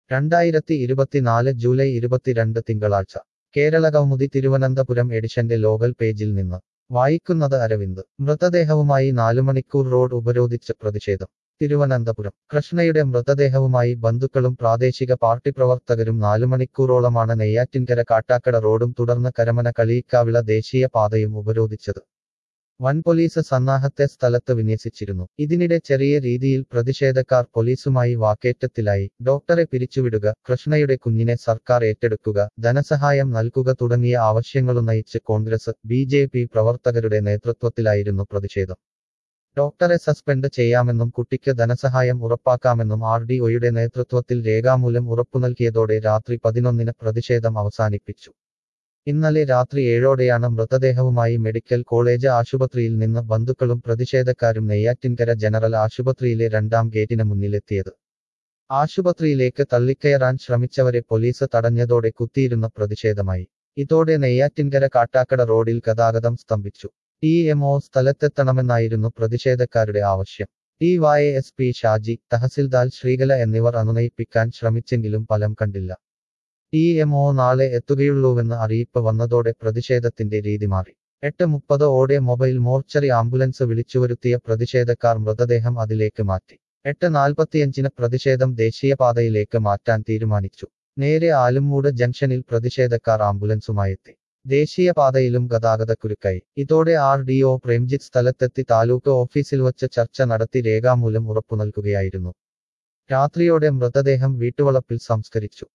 രണ്ടായിരത്തി ഇരുപത്തിനാല് ജൂലൈ ഇരുപത്തിരണ്ട് തിങ്കളാഴ്ച കേരള കൗമുദി തിരുവനന്തപുരം എഡിഷന്റെ ലോകൽ പേജിൽ നിന്ന് വായിക്കുന്നത് അരവിന്ദ് മൃതദേഹവുമായി നാലു മണിക്കൂർ റോഡ് ഉപരോധിച്ച് പ്രതിഷേധം തിരുവനന്തപുരം കൃഷ്ണയുടെ മൃതദേഹവുമായി ബന്ധുക്കളും പ്രാദേശിക പാർട്ടി പ്രവർത്തകരും നാലു മണിക്കൂറോളമാണ് നെയ്യാറ്റിൻകര കാട്ടാക്കട റോഡും തുടർന്ന് കരമന കളിയിക്കാവിള ദേശീയ പാതയും ഉപരോധിച്ചത് വൻ പോലീസ് സന്നാഹത്തെ സ്ഥലത്ത് വിന്യസിച്ചിരുന്നു ഇതിനിടെ ചെറിയ രീതിയിൽ പ്രതിഷേധക്കാർ പോലീസുമായി വാക്കേറ്റത്തിലായി ഡോക്ടറെ പിരിച്ചുവിടുക കൃഷ്ണയുടെ കുഞ്ഞിനെ സർക്കാർ ഏറ്റെടുക്കുക ധനസഹായം നൽകുക തുടങ്ങിയ ആവശ്യങ്ങളുന്നയിച്ച് കോൺഗ്രസ് ബി ജെ പി പ്രവർത്തകരുടെ നേതൃത്വത്തിലായിരുന്നു പ്രതിഷേധം ഡോക്ടറെ സസ്പെൻഡ് ചെയ്യാമെന്നും കുട്ടിക്ക് ധനസഹായം ഉറപ്പാക്കാമെന്നും ആർ ഡി ഒയുടെ നേതൃത്വത്തിൽ രേഖാമൂലം ഉറപ്പു നൽകിയതോടെ രാത്രി പതിനൊന്നിന് പ്രതിഷേധം അവസാനിപ്പിച്ചു ഇന്നലെ രാത്രി ഏഴോടെയാണ് മൃതദേഹവുമായി മെഡിക്കൽ കോളേജ് ആശുപത്രിയിൽ നിന്ന് ബന്ധുക്കളും പ്രതിഷേധക്കാരും നെയ്യാറ്റിൻകര ജനറൽ ആശുപത്രിയിലെ രണ്ടാം ഗേറ്റിന് മുന്നിലെത്തിയത് ആശുപത്രിയിലേക്ക് തള്ളിക്കയറാൻ ശ്രമിച്ചവരെ പോലീസ് തടഞ്ഞതോടെ കുത്തിയിരുന്ന പ്രതിഷേധമായി ഇതോടെ നെയ്യാറ്റിൻകര കാട്ടാക്കട റോഡിൽ ഗതാഗതം സ്തംഭിച്ചു ടി എംഒ സ്ഥലത്തെത്തണമെന്നായിരുന്നു പ്രതിഷേധക്കാരുടെ ആവശ്യം T Y S P Shaji tahsildar Sreekala എന്നിവർ അനുനയിപ്പിക്കാൻ ശ്രമിച്ചെങ്കിലും ഫലം കണ്ടില്ല ടി എംഒ നാളെ എത്തുകയുള്ളൂവെന്ന് അറിയിപ്പ് വന്നതോടെ പ്രതിഷേധത്തിന്റെ രീതി മാറി എട്ട് മുപ്പത് ഓടെ മൊബൈൽ മോർച്ചറി ആംബുലൻസ് വിളിച്ചുവരുത്തിയ പ്രതിഷേധക്കാർ മൃതദേഹം അതിലേക്ക് മാറ്റി എട്ട് നാൽപ്പത്തിയഞ്ചിന് പ്രതിഷേധം ദേശീയപാതയിലേക്ക് മാറ്റാൻ തീരുമാനിച്ചു നേരെ ആലുംമൂട് ജംഗ്ഷനിൽ പ്രതിഷേധക്കാർ ആംബുലൻസുമായെത്തി ദേശീയപാതയിലും ഗതാഗതക്കുരുക്കായി ഇതോടെ ആർ ഡി ഒ പ്രേംജിത്ത് സ്ഥലത്തെത്തി താലൂക്ക് ഓഫീസിൽ വച്ച് ചർച്ച നടത്തി രേഖാമൂലം ഉറപ്പു നൽകുകയായിരുന്നു രാത്രിയോടെ മൃതദേഹം വീട്ടുവളപ്പിൽ സംസ്കരിച്ചു